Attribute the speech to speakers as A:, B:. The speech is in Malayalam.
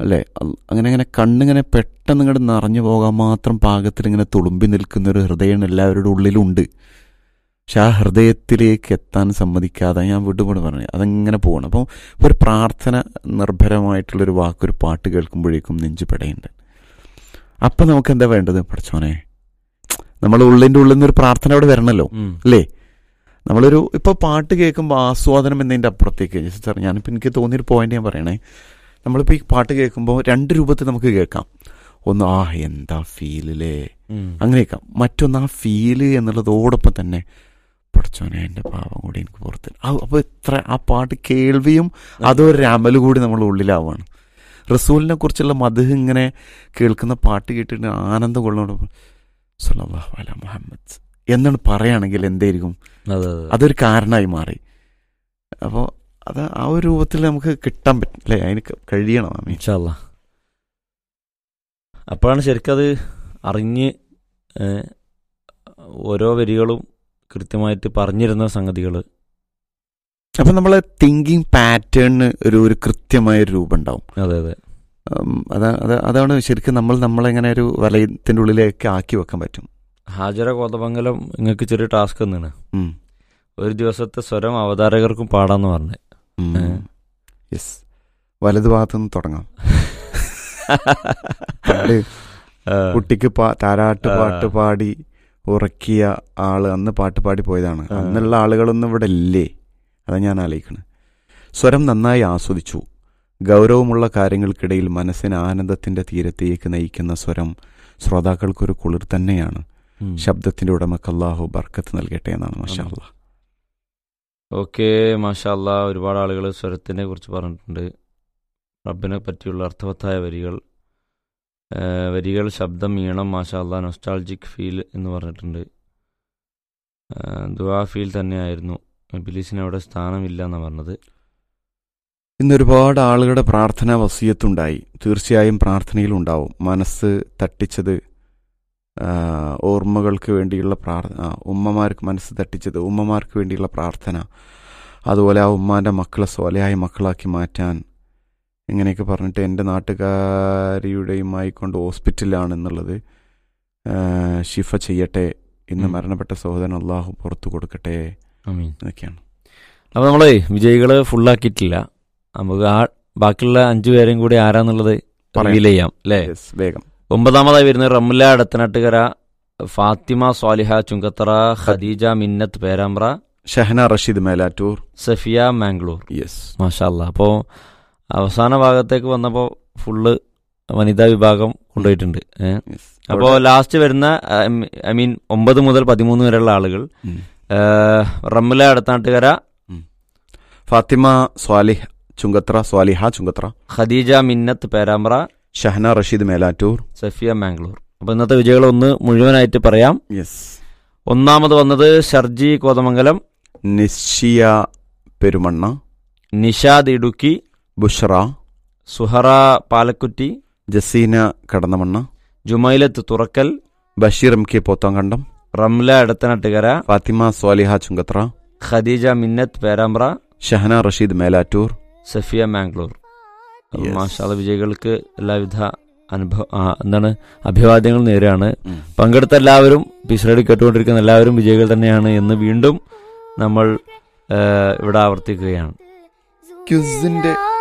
A: അല്ലേ അൽ- അങ്ങനെ അങ്ങനെ കണ്ണിങ്ങനെ പെട്ടെന്ന് ഇങ്ങോട്ട് നിറഞ്ഞു പോകാൻ മാത്രം പാകത്തിൽ ഇങ്ങനെ തുളുമ്പി നിൽക്കുന്ന ഒരു ഹൃദയം എല്ലാവരുടെ ഉള്ളിലുണ്ട് പക്ഷെ ആ ഹൃദയത്തിലേക്ക് എത്താൻ സമ്മതിക്കാതെ ഞാൻ വിട്ടുപോണ് പറഞ്ഞു അതങ്ങനെ പോകണം അപ്പോൾ ഒരു പ്രാർത്ഥന നിർഭരമായിട്ടുള്ളൊരു വാക്കൊരു പാട്ട് കേൾക്കുമ്പോഴേക്കും നെഞ്ചു പെടയുണ്ട് അപ്പം നമുക്ക് എന്താ വേണ്ടത് പഠിച്ചോനെ നമ്മുടെ ഉള്ളിൻ്റെ ഉള്ളിൽ നിന്നൊരു പ്രാർത്ഥന അവിടെ വരണമല്ലോ
B: ഉം.
A: അല്ലേ നമ്മളൊരു ഇപ്പോൾ പാട്ട് കേൾക്കുമ്പോൾ ആസ്വാദനം എന്നതിൻ്റെ അപ്പുറത്തേക്ക് സാർ ഞാനിപ്പോൾ എനിക്ക് തോന്നിയൊരു പോയിന്റ് ഞാൻ പറയണേ നമ്മളിപ്പോൾ ഈ പാട്ട് കേൾക്കുമ്പോൾ രണ്ട് രൂപത്തിൽ നമുക്ക് കേൾക്കാം ഒന്ന് ആ എന്താ ഫീലില്ലേ
B: ഉം.
A: അങ്ങനെ കേൾക്കാം മറ്റൊന്ന് ആ ഫീല് എന്നുള്ളതോടൊപ്പം തന്നെ പഠിച്ചോനെ എൻ്റെ പാവം കൂടി എനിക്ക് പുറത്ത് അപ്പോൾ ഇത്ര ആ പാട്ട് കേൾവിയും അതൊരു അമല് കൂടി നമ്മുടെ ഉള്ളിലാവാണ് റസൂലിനെ കുറിച്ചുള്ള മധു ഇങ്ങനെ കേൾക്കുന്ന പാട്ട് കേട്ടിട്ട് ആനന്ദം കൊള്ളണം സല്ലല്ലാഹു അല മുഹമ്മദ് എന്നാണ് പറയുകയാണെങ്കിൽ എന്തായിരിക്കും
B: അതെ അതെ
A: അതൊരു കാരണമായി മാറി അപ്പോൾ അത് ആ ഒരു രൂപത്തിൽ നമുക്ക് കിട്ടാൻ പറ്റും അല്ലേ അതിന് ക- കഴിയണം അമീൻ
B: ഇൻഷാല്ല അപ്പോഴാണ് ശരിക്കും അത് അറിഞ്ഞ് ഏ, ഓരോ വരികളും കൃത്യമായിട്ട് പറഞ്ഞിരുന്ന സംഗതികൾ
A: അപ്പം നമ്മളെ തിങ്കിങ് പാറ്റേണിന് ഒരു ഒരു കൃത്യമായ ഒരു രൂപം ഉണ്ടാവും
B: അതെ അതെ
A: ഉം, അതാ അത് അതാണ് ശരിക്കും നമ്മൾ നമ്മളെങ്ങനെ ഒരു വലയത്തിൻ്റെ ഉള്ളിലേക്ക് ആക്കി വെക്കാൻ പറ്റും
B: ഹാജര കോതമംഗലം നിങ്ങൾക്ക് ചെറിയ ടാസ്ക് തന്നെയാണ്
A: ഉം.
B: ഒരു ദിവസത്തെ സ്വരം അവതാരകർക്കും പാടാന്ന് പറഞ്ഞു
A: ഉം.
B: ഏ.
A: യെസ് വലതു ഭാഗത്തു നിന്ന് തുടങ്ങാം പണ്ട് കുട്ടിക്ക് പാ- താരാട്ട്
B: ആ.
A: പാട്ട് പാടി ഉറക്കിയ ആള് അന്ന് പാട്ട് പാടി പോയതാണ്
B: ആ.
A: അന്നുള്ള ആളുകളൊന്നും ഇവിടെ ഇല്ലേ അതാ ഞാൻ ആലോചിക്കണത് സ്വരം നന്നായി ആസ്വദിച്ചു ഗൗരവമുള്ള കാര്യങ്ങൾക്കിടയിൽ മനസ്സിന് ആനന്ദത്തിന്റെ തീരത്തേക്ക് നയിക്കുന്ന സ്വരം ശ്രോതാക്കൾക്കൊരു കുളിർ തന്നെയാണ്
B: ഉം.
A: ശബ്ദത്തിന്റെ ഉടമക്ക് അള്ളാഹു ബർക്കത്ത് നൽകട്ടെ എന്നാണ് മാഷാ അല്ലാ
B: ഓക്കെ മാഷാല്ല ഒരുപാട് ആളുകൾ സ്വരത്തിനെ കുറിച്ച് പറഞ്ഞിട്ടുണ്ട് റബ്ബിനെ പറ്റിയുള്ള അർത്ഥവത്തായ വരികൾ ആ, വരികൾ ശബ്ദം ഈണം മാഷാല്ല നൊസ്റ്റാൾജിക് ഫീൽ എന്ന് പറഞ്ഞിട്ടുണ്ട് ആ, ദുആ ഫീൽ തന്നെയായിരുന്നു ബിലീസിന് അവിടെ സ്ഥാനമില്ല എന്നാണ് പറഞ്ഞത്
A: ഇന്ന് ഒരുപാട് ആളുകളുടെ പ്രാർത്ഥന വസീയത്തുണ്ടായി തീർച്ചയായും പ്രാർത്ഥനയിൽ ഉണ്ടാവും മനസ്സ് തട്ടിച്ചത് ആ, ഓർമ്മകൾക്ക് വേണ്ടിയുള്ള പ്രാർത്ഥന ഉമ്മമാർക്ക് മനസ്സ് തട്ടിച്ചത് ഉമ്മമാർക്ക് വേണ്ടിയുള്ള പ്രാർത്ഥന അതുപോലെ ആ ഉമ്മാൻ്റെ മക്കളെ സ്വലയായ മക്കളാക്കി മാറ്റാൻ ഇങ്ങനെയൊക്കെ പറഞ്ഞിട്ട് എൻ്റെ നാട്ടുകാരിയുടെയുമായി കൊണ്ട് ഹോസ്പിറ്റലിലാണെന്നുള്ളത് ആ, ഷിഫ ചെയ്യട്ടെ ഇന്ന്
B: ഉം.
A: മരണപ്പെട്ട സഹോദരൻ അള്ളാഹു പുറത്തു കൊടുക്കട്ടെ
B: അമീൻ
A: എന്നൊക്കെയാണ്
B: അപ്പോൾ നമ്മളെ വിജയികള് ഫുള്ളാക്കിയിട്ടില്ല നമുക്ക് ആ ബാക്കിയുള്ള അഞ്ചു പേരെയും കൂടി ആരാന്നുള്ളത്
A: പറയാം.
B: റിവീൽ ചെയ്യാം അല്ലേ
A: Yes, വേഗം
B: ഒമ്പതാമതായി വരുന്നത് റംല അടത്തനാട്ടുകര ഫാത്തിമ സ്വാലിഹ ചുങ്കത്തറ ഖദീജ മിന്നത്ത് പേരാമ്പ്ര
A: ഷഹന റഷീദ് മേലാറ്റൂർ
B: സഫിയ മാംഗ്ലൂർ
A: യെസ്
B: മാഷാല്ല അപ്പോൾ അവസാന ഭാഗത്തേക്ക് വന്നപ്പോൾ ഫുള്ള് വനിതാ വിഭാഗം കൊണ്ടുപോയിട്ടുണ്ട് ഏഹ്
A: യെസ്
B: അപ്പോൾ ലാസ്റ്റ് വരുന്ന ഐ മീൻ ഒമ്പത് മുതൽ പതിമൂന്ന് വരെയുള്ള ആളുകൾ
A: ഉം.
B: ഏഹ്, റംല അടത്തനാട്ടുകര
A: ഫാത്തിമ സ്വാലിഹ് ചുങ്കത്ര സ്വാലിഹ ചുങ്കത്ര
B: ഖദീജ മിന്നത്ത് പേരാമ്പ്ര
A: ഷഹന റഷീദ് മേലാറ്റൂർ
B: സഫിയ മാംഗ്ലൂർ അപ്പോൾ ഇന്നത്തെ വിജയികൾ ഒന്ന് മുഴുവനായിട്ട് പറയാം
A: യെസ്
B: ഒന്നാമത് വന്നത് Sharji Kothamangalam
A: Nischaya Perumanna
B: Nishad Idukki
A: Bushara
B: Suhara Palakkutty
A: Jaseena Kadannamanna
B: Jumailath Thurakkal
A: Basheer M K Pothankandam
B: Ramla Edathanattukara
A: Fathima Swaliha Chungathra
B: Khadeeja Minnath Perambra
A: Shahana Rasheed Melattur
B: Safiya Mangalore
A: Yes.
B: മാഷാല വിജയികൾക്ക് എല്ലാവിധ അനുഭവ ആ, എന്താണ് അഭിവാദ്യങ്ങൾ നേരെയാണ്
A: ഉം.
B: പങ്കെടുത്ത എല്ലാവരും പിസ്രേഡ് കേട്ടുകൊണ്ടിരിക്കുന്ന എല്ലാവരും വിജയികൾ തന്നെയാണ് എന്ന് വീണ്ടും നമ്മൾ ഏഹ്, ഇവിടെ ആവർത്തിക്കുകയാണ്
A: ക്വിസിന്റെ